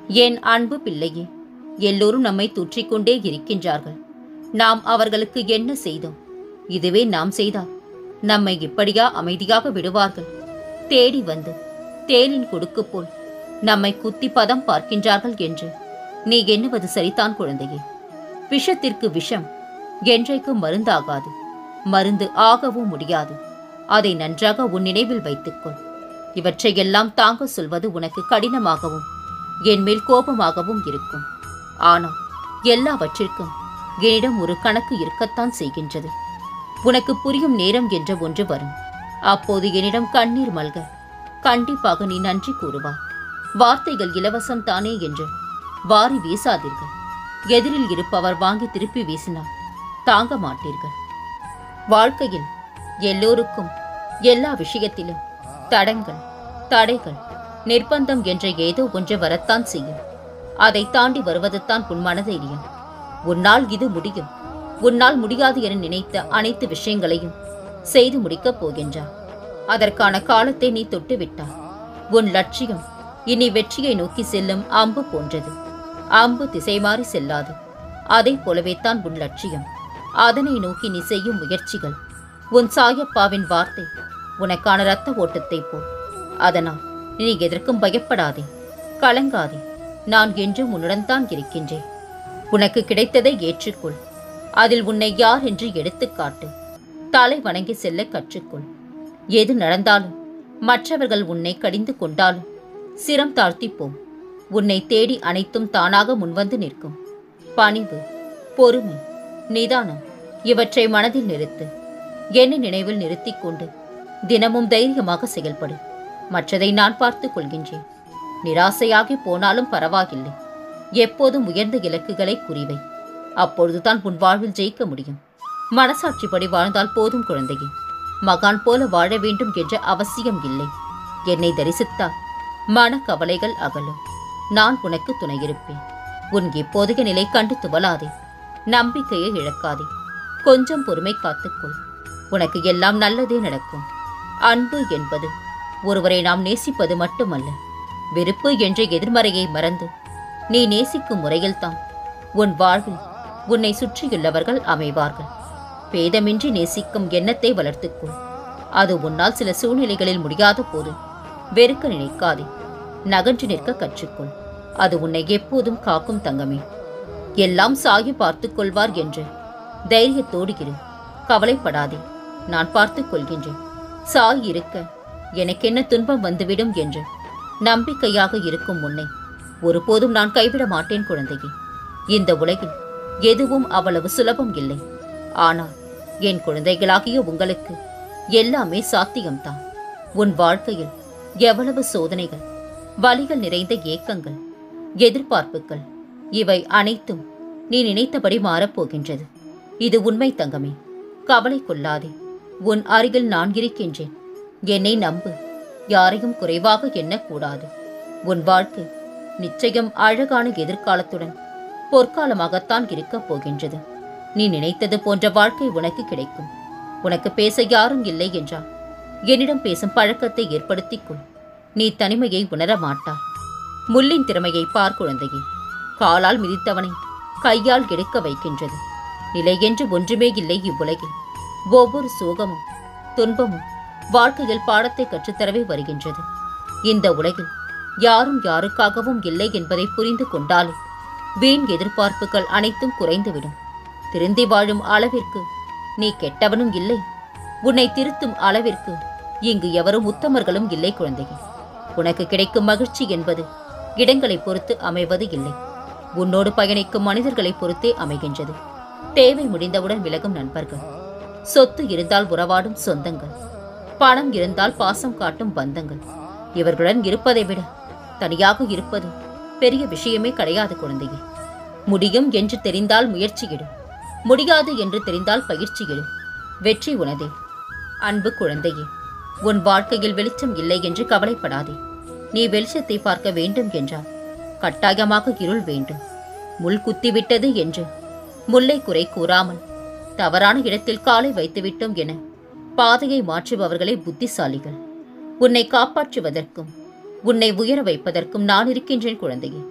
என் அன்பு பிள்ளையே எல்லோரும் நம்மை தூற்றிக்கொண்டே இருக்கின்றார்கள் நாம் அவர்களுக்கு என்ன செய்தோம் இதுவே நாம் செய்தால் நம்மை இப்படியா அமைதியாக விடுவார்கள் தேடி வந்து தேனின் கொடுக்கு போல் நம்மை குத்தி பதம் பார்க்கின்றார்கள் என்று நீ எண்ணுவது சரிதான் குழந்தையே விஷத்திற்கு விஷம் என்றைக்கும் மருந்தாகாது மருந்து ஆகவும் முடியாது அதை நன்றாக உன் நினைவில் வைத்துக்கொள் இவற்றையெல்லாம் தாங்க சொல்வது உனக்கு கடினமாகவும் என் மேல் கோபமாகவும் இருக்கும் ஆனால் எல்லாவற்றிற்கும் என்னிடம் ஒரு கணக்கு இருக்கத்தான் செய்கின்றது உனக்கு புரியும் நேரம் என்ற ஒன்று வரும் அப்போது என்னிடம் கண்ணீர் மல்க கண்டிப்பாக நீ நன்றி கூறுவாய் வார்த்தைகள் இலவசம் தானே என்று வாரி வீசாதீர்கள் எதிரில் இருப்பவர் வாங்கி திருப்பி வீசினால் தாங்க மாட்டீர்கள் வாழ்க்கையில் எல்லோருக்கும் எல்லா விஷயத்திலும் தடங்கள் தடைகள் நிர்பந்தம் என்ற ஏதோ ஒன்று வரத்தான் செய்யும் அதை தாண்டி வருவதுதான் உன் மனதைரியம் உன்னால் இது முடியும் உன்னால் முடியாது என நினைத்த அனைத்து விஷயங்களையும் செய்து முடிக்கப் போகின்றார் அதற்கான காலத்தை நீ தொட்டுவிட்டாய் உன் லட்சியம் இனி வெற்றியை நோக்கி செல்லும் அம்பு போன்றது அம்பு திசை மாறி செல்லாது அதைப் போலவே தான் உன் லட்சியம் அதனை நோக்கி நீ செய்யும் முயற்சிகள் உன் சாயப்பாவின் வார்த்தை உனக்கான இரத்த ஓட்டத்தை போல் அதனால் நீ எதற்கும் பயப்படாதே கலங்காதே நான் என்றும் உன்னுடன் தான் இருக்கின்றேன் உனக்கு கிடைத்ததை ஏற்றுக்கொள் அதில் உன்னை யார் என்று எடுத்துக் காட்டு தலை வணங்கி செல்ல கற்றுக்கொள் எது நடந்தாலும் மற்றவர்கள் உன்னை கடிந்து கொண்டாலும் சிரம் தாழ்த்தி போம் உன்னை தேடி அனைத்தும் தானாக முன்வந்து நிற்கும் பணிவு பொறுமை நிதானம் இவற்றை மனதில் நிறுத்து என்னை நினைவில் நிறுத்திக் கொண்டு தினமும் தைரியமாக செயல்படு மற்றதை நான் பார்த்துக் கொள்கின்றேன் நிராசையாகி போனாலும் பரவாயில்லை எப்போதும் உயர்ந்த இலக்குகளை குறிவை அப்பொழுதுதான் உன் வாழ்வில் ஜெயிக்க முடியும் மனசாட்சிப்படி வாழ்ந்தால் போதும் குழந்தையே மகான் போல வாழ வேண்டும் என்ற அவசியம் இல்லை என்னை தரிசித்தால் மன கவலைகள் அகலும் நான் உனக்கு துணையிருப்பேன் உன் இப்போதைய நிலை கண்டு துவலாதே நம்பிக்கையை இழக்காதே கொஞ்சம் பொறுமை காத்துக்கொள் உனக்கு எல்லாம் நல்லதே நடக்கும் அன்பு என்பது ஒருவரை நாம் நேசிப்பது மட்டுமல்ல வெறுப்பு என்ற எதிர்மறையை மறந்து நீ நேசிக்கும் முறையில்தான் உன் வாழ்வில் உன்னை சுற்றியுள்ளவர்கள் அமைவார்கள் பேதமின்றி நேசிக்கும் எண்ணத்தை வளர்த்துக்கொள் அது உன்னால் சில சூழ்நிலைகளில் முடியாத போது வெறுக்க நினைக்காதே நகன்று நிற்க கற்றுக்கொள் அது உன்னை எப்போதும் காக்கும் தங்கமே எல்லாம் சாகி பார்த்துக் கொள்வார் என்று தைரியத்தோடு இரு கவலைப்படாதே நான் பார்த்துக் கொள்கின்றேன் சாய் இருக்க எனக்கென்ன துன்பம் வந்துவிடும் என்று நம்பிக்கையாக இருக்கும் உன்னை ஒருபோதும் நான் கைவிட மாட்டேன் குழந்தையே இந்த உலகில் எதுவும் அவ்வளவு சுலபம் இல்லை ஆனால் என் குழந்தைகளாகிய உங்களுக்கு எல்லாமே சாத்தியம்தான் உன் வாழ்க்கையில் எவ்வளவு சோதனைகள் வலிகள் நிறைந்த ஏக்கங்கள் எதிர்பார்ப்புகள் இவை அனைத்தும் நீ நினைத்தபடி மாறப்போகின்றது இது உண்மை தங்கமே கவலை கொள்ளாதே உன் அருகில் நான் இருக்கின்றேன் என்னை நம்பு யாரையும் குறைவாக எண்ணக்கூடாது உன் வாழ்க்கை நிச்சயம் அழகான எதிர்காலத்துடன் பொற்காலமாகத்தான் இருக்கப் போகின்றது நீ நினைத்தது போன்ற வாழ்க்கை உனக்கு கிடைக்கும் உனக்கு பேச யாரும் இல்லை என்றால் என்னிடம் பேசும் பழக்கத்தை ஏற்படுத்திக் கொள் நீ தனிமையை உணர மாட்டாய் முள்ளின் திறமையை பார் குழந்தையே காலால் மிதித்தவனை கையால் எடுக்க வைக்கின்றது நிலை என்று ஒன்றுமே இல்லை இவ்வுலகில் ஒவ்வொரு சோகமும் துன்பமும் வாழ்க்கையில் பாடத்தை கற்றுத்தரவே வருகின்றது இந்த உலகில் யாரும் யாருக்காகவும் இல்லை என்பதை புரிந்து கொண்டாலே வீண் எதிர்பார்ப்புகள் அனைத்தும் குறைந்துவிடும் திருந்தி வாழும் அளவிற்கு நீ கெட்டவனும் இல்லை உன்னை திருத்தும் அளவிற்கு இங்கு எவரும் உத்தமர்களும் இல்லை குழந்தையே உனக்கு கிடைக்கும் மகிழ்ச்சி என்பது இடங்களை பொறுத்து அமைவது இல்லை உன்னோடு பயணிக்கும் மனிதர்களை பொறுத்தே அமைகின்றது தேவை முடிந்தவுடன் விலகும் நண்பர்கள் சொத்து இருந்தால் உறவாடும் சொந்தங்கள் பணம் இருந்தால் பாசம் காட்டும் பந்தங்கள் இவர்களுடன் இருப்பதை விட தனியாக இருப்பது பெரிய விஷயமே கிடையாது குழந்தையே முடியும் என்று தெரிந்தால் முயற்சியிடும் முடியாது என்று தெரிந்தால் பயிற்சியிடும் வெற்றி உனதே அன்பு குழந்தையே உன் வாழ்க்கையில் வெளிச்சம் இல்லை என்று கவலைப்படாதே நீ வெளிச்சத்தை பார்க்க வேண்டும் என்றால் கட்டாயமாக இருள் வேண்டும் முள் குத்திவிட்டது என்று முல்லை குறை கூறாமல் தவறான இடத்தில் காலை வைத்துவிட்டோம் என பாதையை மாற்றுபவர்களே புத்திசாலிகள் உன்னை காப்பாற்றுவதற்கும் உன்னை உயர வைப்பதற்கும் நான் இருக்கின்றேன் குழந்தையே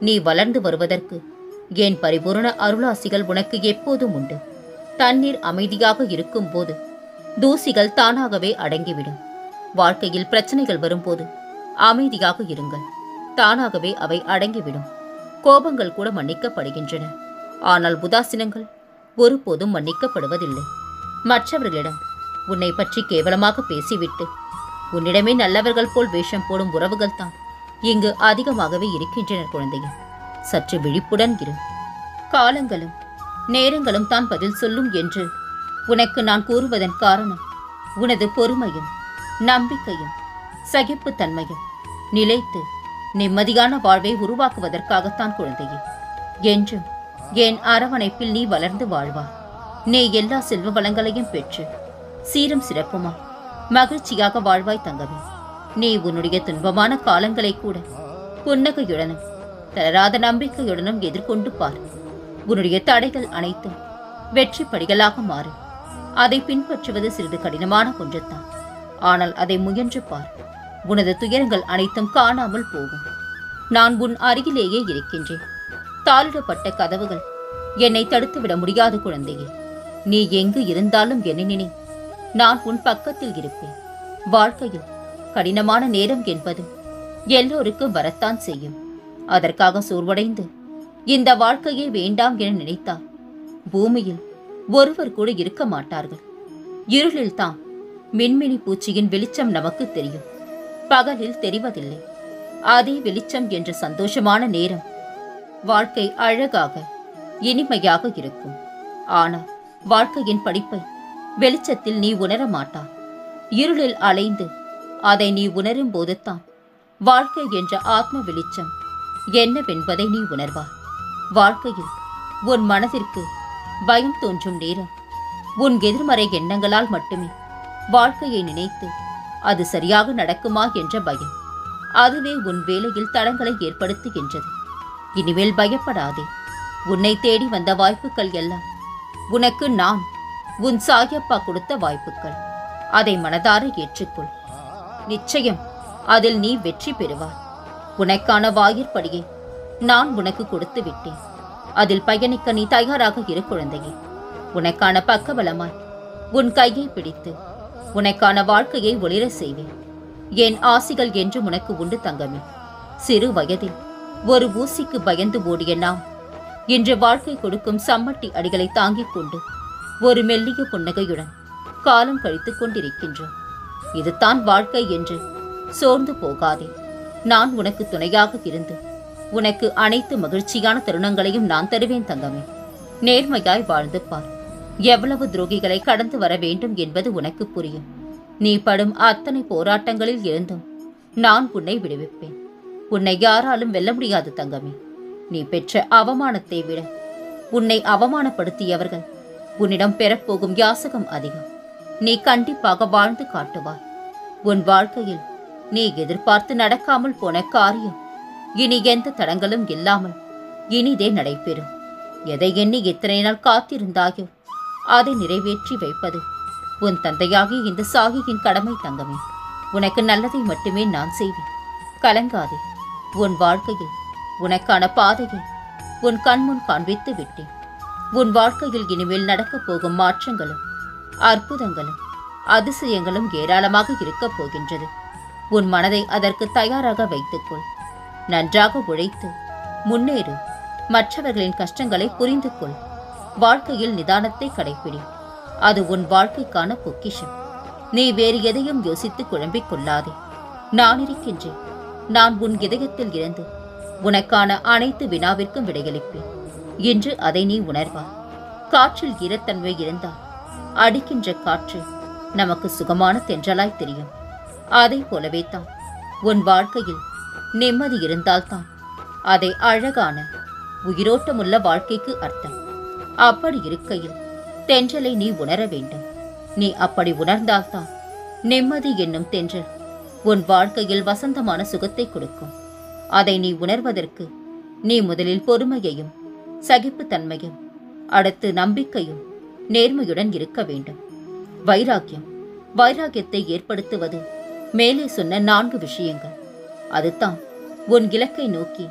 நீ வளர்ந்து வருவதற்கு என் பரிபூரண அருளாசிகள் உனக்கு எப்போதும் உண்டு தண்ணீர் அமைதியாக இருக்கும்போது தூசிகள் தானாகவே அடங்கிவிடும் வாழ்க்கையில் பிரச்சனைகள் வரும்போது அமைதியாக இருங்கள் தானாகவே அவை அடங்கிவிடும் கோபங்கள் கூட மன்னிக்கப்படுகின்றன ஆனால் உதாசீனங்கள் ஒருபோதும் மன்னிக்கப்படுவதில்லை மற்றவர்களிடம் உன்னை பற்றி கேவலமாக பேசிவிட்டு உன்னிடமே நல்லவர்கள் போல் வேஷம் போடும் உறவுகள் தான் இங்கு அதிகமாகவே இருக்கின்றனர் குழந்தையே சற்று விழிப்புடன் இரு காலங்களும் நேரங்களும் தான் பதில் சொல்லும் என்று உனக்கு நான் கூறுவதன் காரணம் உனது பொறுமையும் நம்பிக்கையும் சகிப்புத்தன்மையும் நிலைத்து நிம்மதியான வாழ்வை உருவாக்குவதற்காகத்தான் குழந்தையே என்றும் என் அரவணைப்பில் நீ வளர்ந்து வாழ்வாய் நீ எல்லா செல்வ வளங்களையும் பெற்று சீரும் சிறப்புமா மகிழ்ச்சியாக வாழ்வாய் தங்கமே நீ உன்னுடைய துன்பமான காலங்களை கூட புன்னகையுடனும் தளராத நம்பிக்கையுடனும் எதிர்கொண்டு பார் உன்னுடைய தடைகள் அனைத்தும் வெற்றி படிகளாக மாறும் அதை பின்பற்றுவது சிறிது கடினமான ஒன்றுதான் ஆனால் அதை முயன்று பார் உனது துயரங்கள் அனைத்தும் காணாமல் போகும் நான் உன் அருகிலேயே இருக்கின்றேன் தாளிடப்பட்ட கதவுகள் என்னை தடுத்துவிட முடியாது குழந்தையே நீ எங்கு இருந்தாலும் என்னை நினை நான் உன் பக்கத்தில் இருப்பேன் வாழ்க்கையில் கடினமான நேரம் என்பது எல்லோருக்கும் வரத்தான் செய்யும் அதற்காக சோர்வடைந்து இந்த வாழ்க்கையே வேண்டாம் என நினைத்தால் பூமியில் ஒருவர் கூட இருக்க மாட்டார்கள் இருளில் தான் மின்மினி பூச்சியின் வெளிச்சம் நமக்கு தெரியும் பகலில் தெரிவதில்லை அதே வெளிச்சம் என்ற சந்தோஷமான நேரம் வாழ்க்கை அழகாக இனிமையாக இருக்கும் ஆனால் வாழ்க்கையின் படிப்பை வெளிச்சத்தில் நீ உணர மாட்டாய் இருளில் அலைந்து அதை நீ உணரும் போதுதான் வாழ்க்கை என்ற ஆத்ம வெளிச்சம் என்னவென்பதை நீ உணர்வாய் வாழ்க்கையில் உன் மனதிற்கு பயம் தோன்றும் நேரம் உன் எதிர்மறை எண்ணங்களால் மட்டுமே வாழ்க்கையை நினைத்து அது சரியாக நடக்குமா என்ற பயம் அதுவே உன் வேலையில் தடங்களை ஏற்படுத்துகின்றது இனிமேல் பயப்படாதே உன்னை தேடி வந்த வாய்ப்புகள் எல்லாம் உனக்கு நான் உன் சாயப்பா கொடுத்த வாய்ப்புகள் அதை மனதார ஏற்றுக்கொள் நிச்சயம் அதில் நீ வெற்றி பெறுவாய் உனக்கான வாயிற்படியை நான் உனக்கு கொடுத்து விட்டேன் அதில் பயணிக்க நீ தயாராக இரு குழந்தையே உனக்கான பக்கபலமாய் உன் கையை பிடித்து உனக்கான வாழ்க்கையை ஒளிர செய்வேன் என் ஆசிகள் என்றும் உனக்கு உண்டு தங்கமே சிறு வயதில் ஒரு ஊசிக்கு பயந்து ஓடிய நாம் இன்று வாழ்க்கை கொடுக்கும் சம்மட்டி அடிகளை தாங்கிக் கொண்டு ஒரு மெல்லிய புன்னகையுடன் காலம் கழித்துக் கொண்டிருக்கின்றோம் இதுதான் வாழ்க்கை என்று சோர்ந்து போகாதே நான் உனக்கு துணையாக இருந்து உனக்கு அனைத்து மகிழ்ச்சியான தருணங்களையும் நான் தருவேன் தங்கமே நேர்மையாய் வாழ்ந்து பார் எவ்வளவு துரோகிகளை கடந்து வர வேண்டும் என்பது உனக்கு புரியும் நீ படும் அத்தனை போராட்டங்களில் இருந்தும் நான் உன்னை விடுவிப்பேன் உன்னை யாராலும் வெல்ல முடியாது தங்கமே நீ பெற்ற அவமானத்தை விட உன்னை அவமானப்படுத்தியவர்கள் உன்னிடம் பெறப்போகும் யாசகம் அதிகம் நீ கண்டிப்பாக வாழ்ந்து காட்டுவாய் உன் வாழ்க்கையில் நீ எதிர்பார்த்து நடக்காமல் போன காரியம் இனி எந்த தடங்களும் இல்லாமல் இனிதே நடைபெறும் எதை எண்ணி இத்தனை நாள் காத்திருந்தாயோ அதை நிறைவேற்றி வைப்பது உன் தந்தையாகிய இந்த சாகியின் கடமை தங்கமே உனக்கு நல்லதை மட்டுமே நான் செய்வேன் கலங்காதே உன் வாழ்க்கையில் உனக்கான பாதையை உன் கண்முன் காண்பித்து விட்டேன் உன் வாழ்க்கையில் இனிமேல் நடக்கப் போகும் மாற்றங்களும் அற்புதங்களும் அதிசயங்களும் ஏராளமாக இருக்கப் போகின்றது உன் மனதை அதற்கு தயாராக வைத்துக்கொள் நன்றாக உழைத்து முன்னேறு மற்றவர்களின் கஷ்டங்களை புரிந்து கொள் வாழ்க்கையில் நிதானத்தை கடைப்பிடி அது உன் வாழ்க்கைக்கான பொக்கிஷம் நீ வேறு எதையும் யோசித்து குழம்பிக் கொள்ளாதே நான் இருக்கின்றேன் நான் உன் இதயத்தில் இருந்து உனக்கான அனைத்து வினாவிற்கும் விடையளிப்பேன் இன்று அதை நீ உணர்வாய் காற்றில் ஈரத்தன்மை இருந்தால் அடிக்கின்ற காற்று நமக்கு சுகமான தென்றலாய் தெரியும் அதை போலவே தான் உன் வாழ்க்கையில் நிம்மதி இருந்தால்தான் அதை அழகான உயிரோட்டமுள்ள வாழ்க்கைக்கு அர்த்தம் அப்படி இருக்கையில் தென்றலை நீ உணர வேண்டும் நீ அப்படி உணர்ந்தால்தான் நிம்மதி என்னும் தென்றல் உன் வாழ்க்கையில் வசந்தமான சுகத்தை கொடுக்கும் அதை நீ உணர்வதற்கு நீ முதலில் பொறுமையையும் சகிப்புத்தன்மையும் அடுத்து நம்பிக்கையும் நேர்மையுடன் இருக்க வேண்டும் வைராக்கியம் வைராக்கியத்தை ஏற்படுத்துவது மேலே சொன்ன நான்கு விஷயங்கள் அதுதான் உன் இலக்கை நோக்கி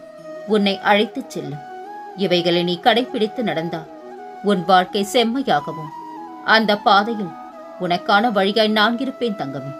உன்னை அழைத்துச் செல்லும் இவைகளை நீ கடைபிடித்து நடந்தால் உன் வாழ்க்கை செம்மையாகவும் அந்த பாதையில் உனக்கான வழியாய் நான் இருப்பேன் தங்கமே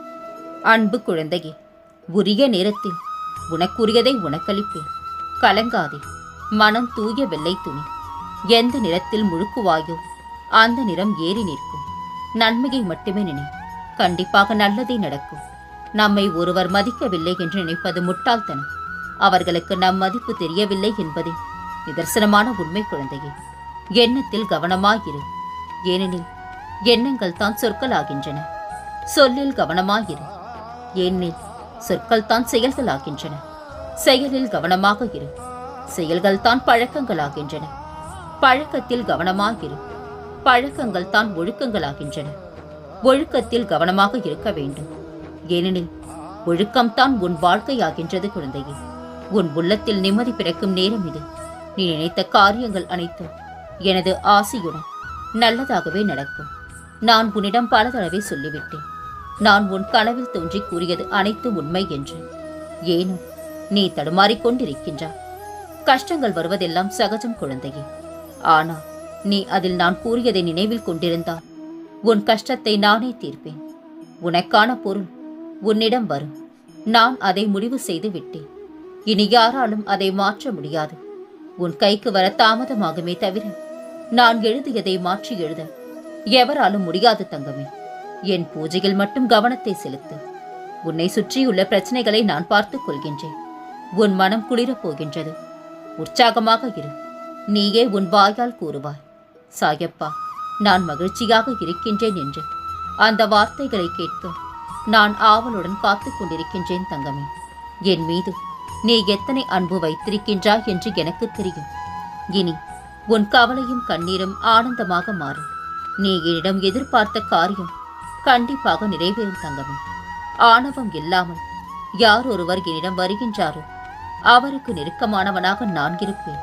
அன்பு குழந்தையே உரிய நேரத்தில் உனக்குரியதை உனக்களிப்பேன் கலங்காதே மனம் தூய வெள்ளை துணி எந்த நிறத்தில் முழுக்குவாயோ அந்த நிறம் ஏறி நிற்கும் நன்மையை மட்டுமே நினை கண்டிப்பாக நல்லதே நடக்கும் நம்மை ஒருவர் மதிக்கவில்லை என்று நினைப்பது முட்டாள்தனம் அவர்களுக்கு நம் மதிப்பு தெரியவில்லை என்பதே நிதர்சனமான உண்மை குழந்தையே எண்ணத்தில் கவனமாயிரு ஏனெனில் எண்ணங்கள் தான் சொற்களாகின்றன சொல்லில் கவனமாயிரு ஏனெனில் சொற்கள் தான் செயல்களாகின்றன செயலில் கவனமாக இரு செயல்கள் தான் பழக்கங்களாகின்றன பழக்கத்தில் கவனமாகிரு பழக்கங்கள் தான் ஒழுக்கங்களாகின்றன ஒழுக்கத்தில் கவனமாக இருக்க வேண்டும் ஏனெனில் ஒழுக்கம்தான் உன் வாழ்க்கையாகின்றது குழந்தையே உன் உள்ளத்தில் நிம்மதி பிறக்கும் நேரம் இது நீ நினைத்த காரியங்கள் அனைத்தும் எனது ஆசையுடன் நல்லதாகவே நடக்கும் நான் உன்னிடம் பல தடவை சொல்லிவிட்டேன் நான் உன் கனவில் தோன்றி கூறியது அனைத்தும் உண்மை என்று ஏனும் நீ தடுமாறிக் கொண்டிருக்கின்றாய் கஷ்டங்கள் வருவதெல்லாம் சகஜம் குழந்தையே ஆனால் நீ அதில் நான் கூறியதை நினைவில் கொண்டிருந்தால் உன் கஷ்டத்தை நானே தீர்ப்பேன் உனக்கான பொருள் உன்னிடம் வரும் நான் அதை முடிவு செய்து விட்டேன் இனி யாராலும் அதை மாற்ற முடியாது உன் கைக்கு வர தாமதமாகுமே தவிர நான் எழுதியதை மாற்றி எழுத எவராலும் முடியாது தங்கமே என் பூஜையில் மட்டும் கவனத்தை செலுத்து உன்னை சுற்றியுள்ள பிரச்சனைகளை நான் பார்த்துக் கொள்கின்றேன் உன் மனம் குளிரப் போகின்றது உற்சாகமாக இரு நீயே உன் வாயால் கூறுவாய் சாயப்பா நான் மகிழ்ச்சியாக இருக்கின்றேன் என்று அந்த வார்த்தைகளை கேட்க நான் ஆவலுடன் காத்துக் கொண்டிருக்கின்றேன் தங்கமே என் மீது நீ எத்தனை அன்பு வைத்திருக்கின்றாய் என்று எனக்கு தெரியும் இனி உன் கவலையும் கண்ணீரும் ஆனந்தமாக மாறும் நீ என்னிடம் எதிர்பார்த்த காரியம் கண்டிப்பாக நிறைவேறும் தங்கமே ஆணவம் இல்லாமல் யார் ஒருவர் என்னிடம் வருகின்றாரோ அவருக்கு நெருக்கமானவனாக நான் இருப்பேன்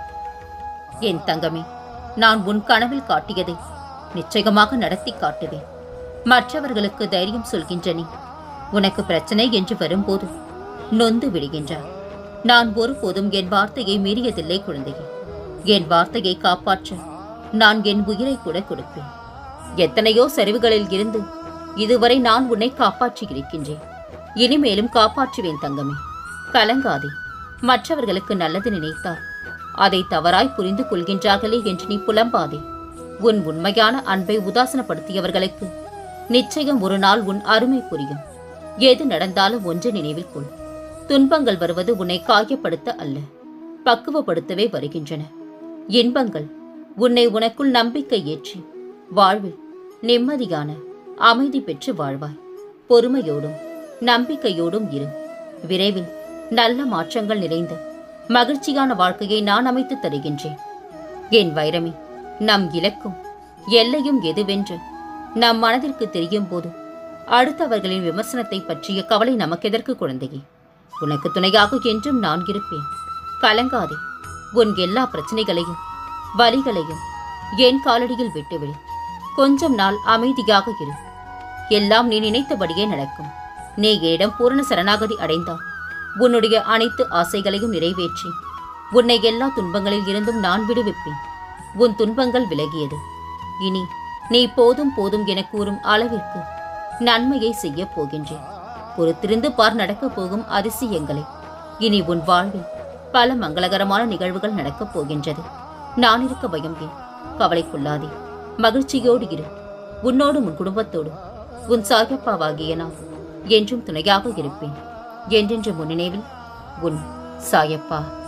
என் தங்கமே நான் உன் கனவில் காட்டியதை நிச்சயமாக நடத்தி காட்டுவேன் மற்றவர்களுக்கு தைரியம் சொல்கின்ற நீ உனக்கு பிரச்சனை என்று வரும்போது நொந்து விடுகின்றார் நான் ஒருபோதும் என் வார்த்தையை மீறியதில்லை குழந்தையே என் வார்த்தையை காப்பாற்ற நான் என் உயிரை கூட கொடுப்பேன் எத்தனையோ சரிவுகளில் இருந்து இதுவரை நான் உன்னை காப்பாற்றி இருக்கின்றேன் இனிமேலும் காப்பாற்றுவேன் தங்கமே கலங்காதே மற்றவர்களுக்கு நல்லது நினைத்தால் அதை தவறாய் புரிந்து கொள்கின்றார்களே என்று நீ புலம்பாதே உன் உண்மையான அன்பை உதாசனப்படுத்தியவர்களுக்கு நிச்சயம் ஒரு நாள் உன் அருமை புரியும் எது நடந்தாலும் ஒன்று நினைவில் கொள் துன்பங்கள் வருவது உன்னை காயப்படுத்த அல்ல பக்குவப்படுத்தவே வருகின்றன இன்பங்கள் உன்னை உனக்குள் நம்பிக்கை ஏற்றி வாழ்வில் நிம்மதியான அமைதி பெற்று வாழ்வாய் பொறுமையோடும் நம்பிக்கையோடும் இரு விரைவில் நல்ல மாற்றங்கள் நிறைந்த மகிழ்ச்சியான வாழ்க்கையை நான் அமைத்து தருகின்றேன் என் வைரமே நம் இலக்கும் எல்லையும் எதுவென்று நம் மனதிற்கு தெரியும் போது அடுத்தவர்களின் விமர்சனத்தை பற்றிய கவலை நமக்கெதற்கு குழந்தையே உனக்கு துணையாக என்றும் நான் இருப்பேன் கலங்காதே உன் எல்லா பிரச்சனைகளையும் வலிகளையும் என் காலடியில் விட்டுவிடு கொஞ்சம் நாள் அமைதியாக இரு எல்லாம் நீ நினைத்தபடியே நடக்கும் நீ என்னிடம் பூரண சரணாகதி அடைந்தால் உன்னுடைய அனைத்து ஆசைகளையும் நிறைவேற்றி உன்னை எல்லா துன்பங்களில் இருந்தும் நான் விடுவிப்பேன் உன் துன்பங்கள் விலகியது இனி நீ போதும் போதும் என கூறும் அளவிற்கு நன்மையை செய்யப் போகின்றேன் பொறுத்திருந்து பார் நடக்கப் போகும் அதிசயங்களை இனி உன் வாழ்வில் பல மங்களகரமான நிகழ்வுகள் நடக்கப் போகின்றது நான் இருக்க பயம் ஏன் கவலைக்குள்ளாதே மகிழ்ச்சியோடு இரு உன்னோடும் உன் குடும்பத்தோடும் உன் சாயப்பாவாகிய நான் என்றும் துணையாக இருப்பேன் என்றென்று முன்னினைவில் உன் சாயப்பா